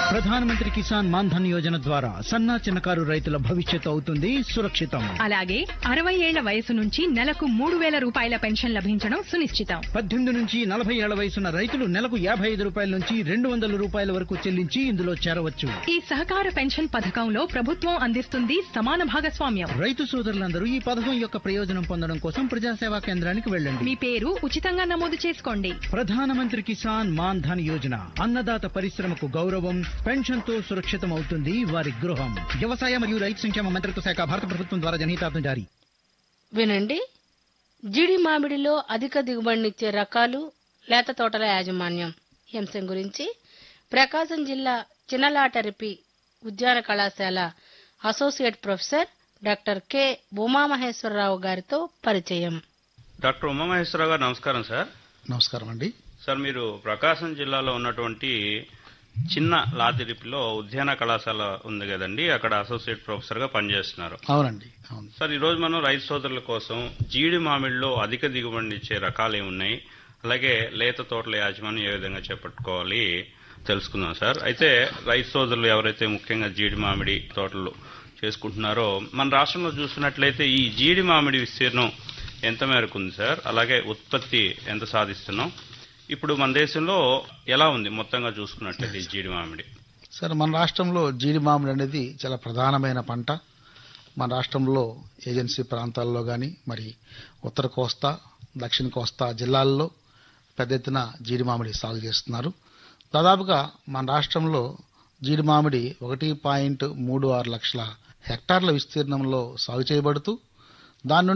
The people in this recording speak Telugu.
ప్రధానమంత్రి కిసాన్ మాన్ధన్ యోజన ద్వారా సన్నా చిన్నకారు రైతుల భవిష్యత్తు అవుతుంది సురక్షితం అలాగే అరవై ఏళ్ల వయసు నుంచి నెలకు మూడు వేల రూపాయల పెన్షన్ లభించడం సునిశ్చితం పద్దెనిమిది నుంచి నలభై ఏళ్ల వయసున్న రైతులు నెలకు యాభై ఐదు రూపాయల నుంచి రెండు వందల రూపాయల వరకు చెల్లించి ఇందులో చేరవచ్చు ఈ సహకార పెన్షన్ పథకంలో ప్రభుత్వం అందిస్తుంది సమాన భాగస్వామ్యం రైతు సోదరులందరూ ఈ పథకం యొక్క ప్రయోజనం పొందడం కోసం ప్రజాసేవా కేంద్రానికి వెళ్ళండి మీ పేరు ఉచితంగా నమోదు చేసుకోండి ప్రధానమంత్రి కిసాన్ మాన్ ధన్ యోజన అన్నదాత పరిశ్రమకు గౌరవం పెన్షన్ తో సురక్షితం అవుతుంది వారి గృహం వ్యవసాయ మరియు రైతు సంక్షేమ మంత్రిత్వ శాఖ భారత ప్రభుత్వం ద్వారా జనహితార్థం జారీ వినండి జీడి మామిడిలో అధిక దిగుబడినిచ్చే రకాలు లేత తోటల యాజమాన్యం ఈ అంశం గురించి ప్రకాశం జిల్లా చిన్నలాటరిపి ఉద్యాన కళాశాల associate professor doctor K Umamaheswararao గారితో పరిచయం డాక్టర్ ఉమామహేశ్వరరావు గారు నమస్కారం సార్ నమస్కారం అండి సార్ మీరు ప్రకాశం జిల్లాలో ఉన్నటువంటి చిన్న లాతిరిపిలో ఉద్యాన కళాశాల ఉంది కదండి అక్కడ అసోసియేట్ ప్రొఫెసర్ గా పనిచేస్తున్నారు అవునండి అవును సార్ ఈ రోజు మనం రైతు సోదరుల కోసం జీడి మామిడిలో అధిక దిగుబడిని ఇచ్చే రకాలు ఏమున్నాయి అలాగే లేత తోటల యాజమాన్యం ఏ విధంగా చేపట్టుకోవాలి తెలుసుకుందాం సార్ అయితే రైతు సోదరులు ఎవరైతే ముఖ్యంగా జీడి మామిడి తోటలు చేసుకుంటున్నారో మన రాష్ట్రంలో చూసుకున్నట్లయితే ఈ జీడి మామిడి విస్తీర్ణం ఎంత మేరకు ఉంది సార్ అలాగే ఉత్పత్తి ఎంత సాధిస్తున్నాం ఇప్పుడు మన దేశంలో ఎలా ఉంది మొత్తంగా చూసుకున్నట్లయితే ఈ జీడి మామిడి సార్ మన రాష్ట్రంలో జీడి మామిడి అనేది చాలా ప్రధానమైన పంట మన రాష్ట్రంలో ఏజెన్సీ ప్రాంతాల్లో కానీ మరి ఉత్తర కోస్తా దక్షిణ కోస్తా జిల్లాల్లో పెద్ద ఎత్తున జీడి మామిడి సాగు చేస్తున్నారు దాదాపుగా మన రాష్ట్రంలో జీడి మామిడి ఒకటి పాయింట్ మూడు ఆరు లక్షల హెక్టార్ల విస్తీర్ణంలో సాగు చేయబడుతూ దాని నుండి